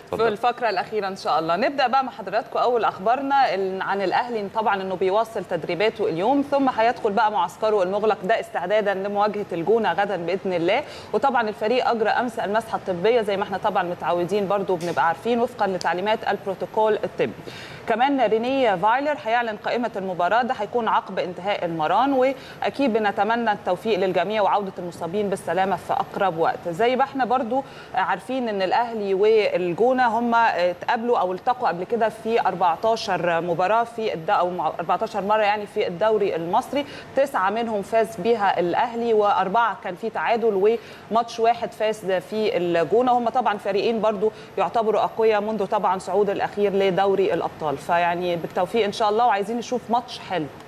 في الفقره الاخيره ان شاء الله نبدا بقى مع حضراتكم اول اخبارنا عن الاهلي طبعا انه بيواصل تدريباته اليوم ثم هيدخل بقى معسكره المغلق ده استعدادا لمواجهه الجونه غدا باذن الله وطبعا الفريق اجرى امس المسحه الطبيه زي ما احنا طبعا متعودين برضو بنبقى عارفين وفقا لتعليمات البروتوكول الطبي كمان رينيه فايلر هيعلن قائمه المباراه ده هيكون عقب انتهاء المران واكيد بنتمنى التوفيق للجميع وعوده المصابين بالسلامه في اقرب وقت زي ما احنا برضو عارفين ان الاهلي والجونه هم اتقابلوا او التقوا قبل كده في 14 مباراه في الد... او 14 مره يعني في الدوري المصري تسعه منهم فاز بيها الاهلي واربعه كان في تعادل وماتش واحد فاز في الجونه هم طبعا فريقين برضو يعتبروا اقوياء منذ طبعا صعود الاخير لدوري الابطال فيعني بالتوفيق ان شاء الله وعايزين نشوف ماتش حلو